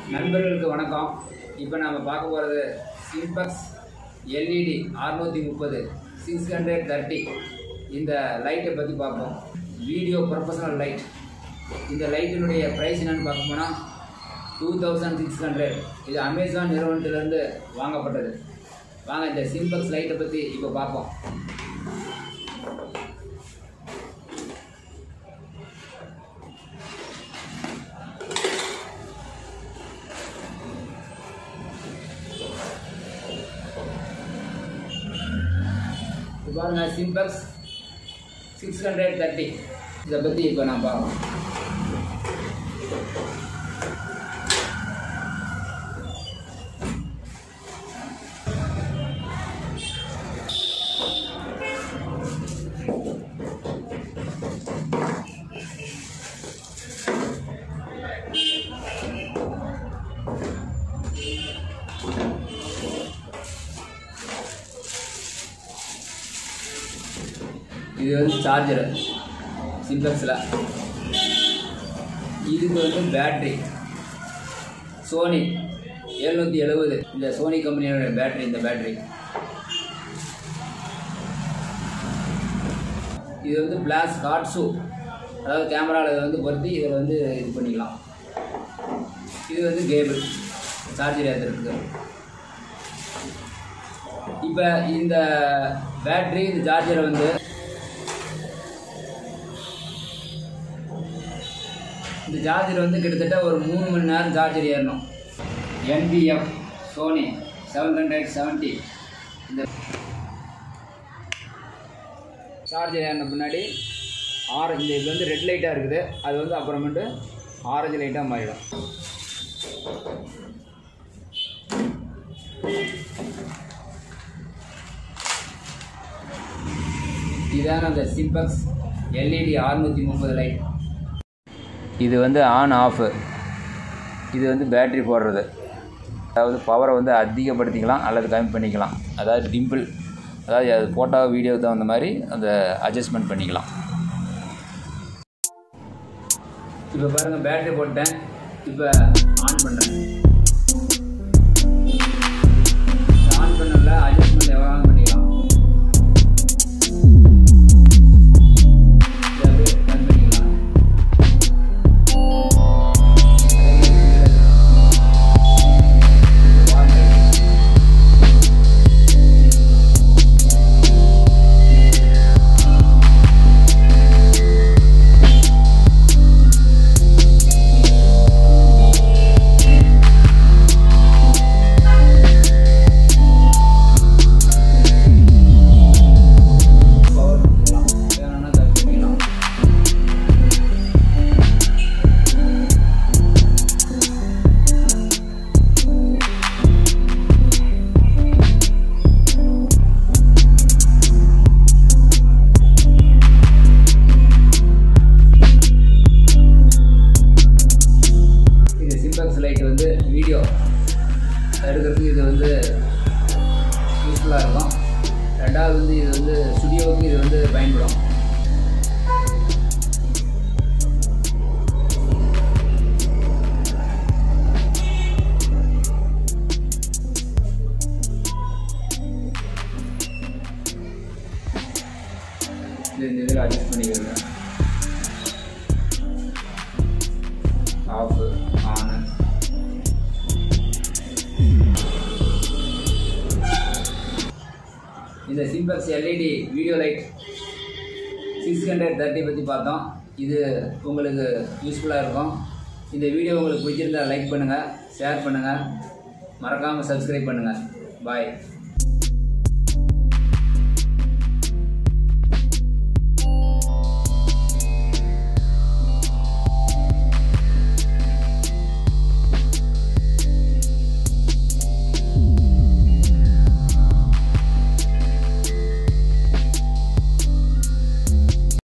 நண்பர்களுக்கு வணக்கம் இப்போ நாம் பார்க்க போகிறது சிம்பக்ஸ் எல்இடி அறுநூற்றி முப்பது சிக்ஸ் ஹண்ட்ரட் தேர்ட்டி இந்த லைட்டை பற்றி பார்ப்போம் வீடியோ ப்ரொஃபஷனல் லைட் இந்த லைட்டினுடைய ப்ரைஸ் என்னென்னு பார்க்க போனால் டூ தௌசண்ட் சிக்ஸ் ஹண்ட்ரட் இது அமேசான் நிறுவனத்திலேருந்து வாங்கப்பட்டது வாங்க இந்த சிம்பக்ஸ் லைட்டை பற்றி இப்போ பார்ப்போம் இப்போ பாருங்க சிம்பக்ஸ் சிக்ஸ் ஹண்ட்ரட் தேர்ட்டி இதை பற்றி இப்போ நான் பார்க்கலாம் இது வந்து சார்ஜரு சிம்பக்ஸில் இதுக்கு வந்து பேட்ரி சோனி எழுநூற்றி எழுபது இந்த சோனி கம்பெனியோட பேட்ரி இந்த பேட்ரி இது வந்து பிளாஸ் ஹாட் ஷூ அதாவது கேமராவில் இதை வந்து பொருத்தி இதில் வந்து இது பண்ணிக்கலாம் இது வந்து கேபிள் சார்ஜர் ஏற்றுறதுக்கு இப்போ இந்த பேட்ரி இந்த சார்ஜரை வந்து இந்த சார்ஜர் வந்து கிட்டத்தட்ட ஒரு மூணு மணி நேரம் சார்ஜர் ஏறணும் NPF Sony seven hundred seventy இந்த சார்ஜர் ஏறின பின்னாடி ஆரஞ்சு இது வந்து ரெட் லைட்டாக இருக்குது அது வந்து அப்புறமேட்டு ஆரஞ்சு லைட்டாக மாறிடும் இதான அந்த சிம்பக்ஸ் எல்இடி அறுநூற்றி முப்பது லைட் இது வந்து ஆன் ஆஃபு இது வந்து பேட்ரி போடுறது அதாவது பவரை வந்து அதிகப்படுத்திக்கலாம் அல்லது கம்மி பண்ணிக்கலாம் அதாவது டிம்பிள் அதாவது அது ஃபோட்டோ வீடியோ தகுந்த மாதிரி அந்த அட்ஜஸ்ட்மெண்ட் பண்ணிக்கலாம் இப்போ பாருங்கள் பேட்ரி போட்டேன் இப்போ ஆன் பண்ணுறேன் ஆன் பண்ணல அட்ஜஸ்ட்மெண்ட் எவ்வளோ பண்ணிக்கலாம் இதை அப்படியே கம்மி பண்ணிக்கலாம் பவர் கொடுக்கலாம் வேணும்னா கம்மி பண்ணிக்கலாம் இது சிம்பக்ஸ் லைட் வந்து வீடியோ எடுக்கிறதுக்கு இது வந்து யூஸ்ஃபுல்லாக இருக்கும் ரெண்டாவது வந்து இது வந்து ஸ்டுடியோவுக்கு இது வந்து பயன்படும் இது இந்த இதில் அட்ஜஸ்ட் பண்ணிக்கிறேங்க ஆஃபு ஆனு இந்த Simpex LED video light six hundred thirty பற்றி பார்த்தோம் இது உங்களுக்கு யூஸ்ஃபுல்லாக இருக்கும் இந்த வீடியோ உங்களுக்கு பிடிச்சிருந்தா லைக் பண்ணுங்கள் ஷேர் பண்ணுங்கள் மறக்காமல் சப்ஸ்கிரைப் பண்ணுங்கள் பாய்